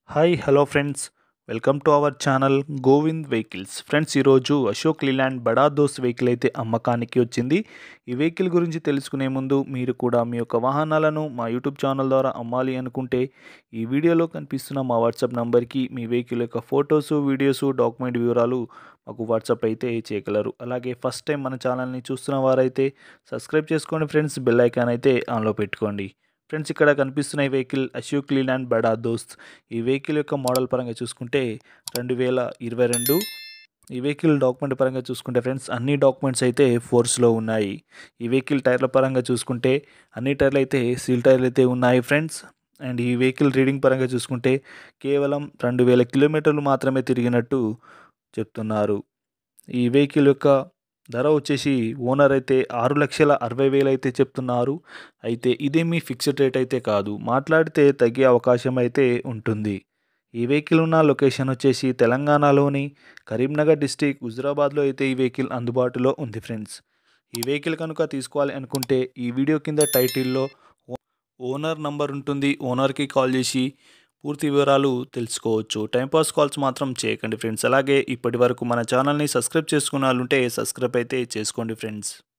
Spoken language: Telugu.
hi hello friends welcome to our channel Govind vehicles friends ఈరోజు అశోక్ లీలాండ్ బడా దోస్ వెహికల్ అయితే అమ్మకానికి వచ్చింది ఈ వెహికల్ గురించి తెలుసుకునే ముందు మీరు కూడా మీ యొక్క వాహనాలను మా యూట్యూబ్ ఛానల్ ద్వారా అమ్మాలి అనుకుంటే ఈ వీడియోలో కనిపిస్తున్న మా వాట్సాప్ నంబర్కి మీ వెహికల్ యొక్క ఫొటోస్ వీడియోస్ డాక్యుమెంట్ వివరాలు మాకు వాట్సాప్ అయితే చేయగలరు అలాగే ఫస్ట్ టైం మన ఛానల్ని చూస్తున్న వారైతే సబ్స్క్రైబ్ చేసుకోండి ఫ్రెండ్స్ బెల్ ఐకాన్ అయితే ఆన్లో పెట్టుకోండి ఫ్రెండ్స్ ఇక్కడ కనిపిస్తున్న ఈ వెహికల్ అశోక్ లీలాండ్ బడా దోస్త్ ఈ వెహికల్ యొక్క మోడల్ పరంగా చూసుకుంటే రెండు వేల ఇరవై రెండు ఈ వెహికల్ డాక్యుమెంట్ పరంగా చూసుకుంటే ఫ్రెండ్స్ అన్ని డాక్యుమెంట్స్ అయితే ఫోర్స్లో ఉన్నాయి ఈ వెహికల్ టైర్ల పరంగా చూసుకుంటే అన్ని టైర్లు అయితే సీల్ టైర్లు అయితే ఉన్నాయి ఫ్రెండ్స్ అండ్ ఈ వెహికల్ రీడింగ్ పరంగా చూసుకుంటే కేవలం రెండు వేల కిలోమీటర్లు మాత్రమే తిరిగినట్టు చెప్తున్నారు ఈ వెహికల్ యొక్క ధర వచ్చేసి ఓనర్ అయితే ఆరు లక్షల అరవై వేలు అయితే చెప్తున్నారు అయితే ఇదేమీ ఫిక్స్డ్ రేట్ అయితే కాదు మాట్లాడితే తగ్గే అవకాశం అయితే ఉంటుంది ఈ వెహికల్ ఉన్న లొకేషన్ వచ్చేసి తెలంగాణలోని కరీంనగర్ డిస్టిక్ హుజురాబాద్లో అయితే ఈ వెహికల్ అందుబాటులో ఉంది ఫ్రెండ్స్ ఈ వెహికల్ కనుక తీసుకోవాలి అనుకుంటే ఈ వీడియో కింద టైటిల్లో ఓనర్ నంబర్ ఉంటుంది ఓనర్కి కాల్ చేసి పూర్తి వివరాలు తెలుసుకోవచ్చు టైంపాస్ కాల్స్ మాత్రం చేయకండి ఫ్రెండ్స్ అలాగే ఇప్పటి వరకు మన ఛానల్ని సబ్స్క్రైబ్ చేసుకున్న వాళ్ళు ఉంటే సబ్స్క్రైబ్ అయితే చేసుకోండి ఫ్రెండ్స్